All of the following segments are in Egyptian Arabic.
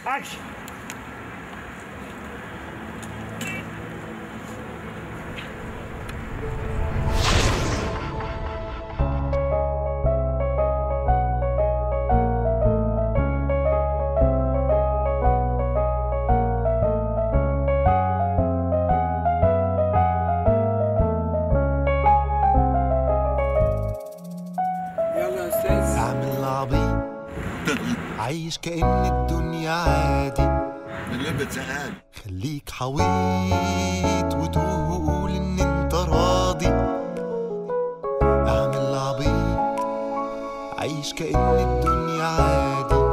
اكشن يلا يا استاذ اعمل عبيط عيش كأن الدنيا عادي من غير ما تزهقني خليك حويط وتوه وقول ان انت راضي اعمل عبيط عيش كأن الدنيا عادي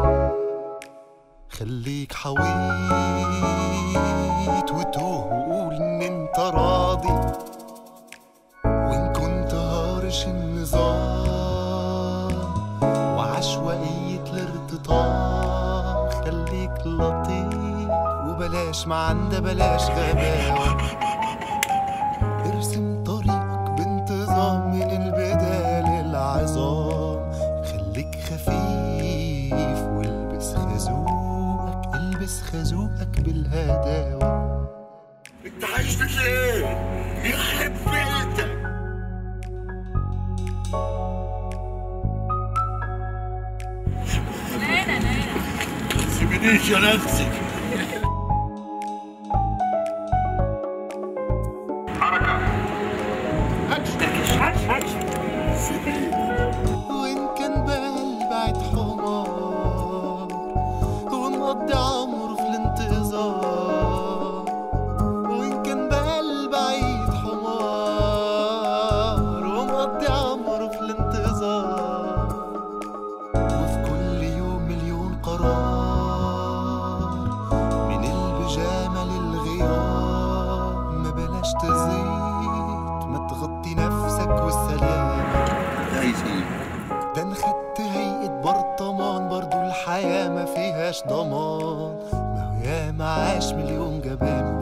خليك حويط وتوه وقول ان انت راضي وان كنت هارش النظام وعشوائية الارتطام خليك لطيف وبلاش ما عنده بلاش غباوة ارسم طريقك بانتظام من البداية للعظام خليك خفيف والبس خازوقك البس خازوقك بالهداوة انت عايش في ايه؟ يخرب بيتك سيبنيش يا نفسي اكشن اكشن وإن كان بقلبعت حمار ومقضي عمره في الانتظار وإن كان بقلبعت حمار ومقضي عمره في الانتظار وفي كل يوم مليون قرار من البيجامة للغياب ما بلاش تزيد ما تغطي نفسك والسلام عايز ايه؟ ده انا خدت هيئة برطمان برضو الحياة ما فيهاش ضمان ما هو يا معاش مليون جبان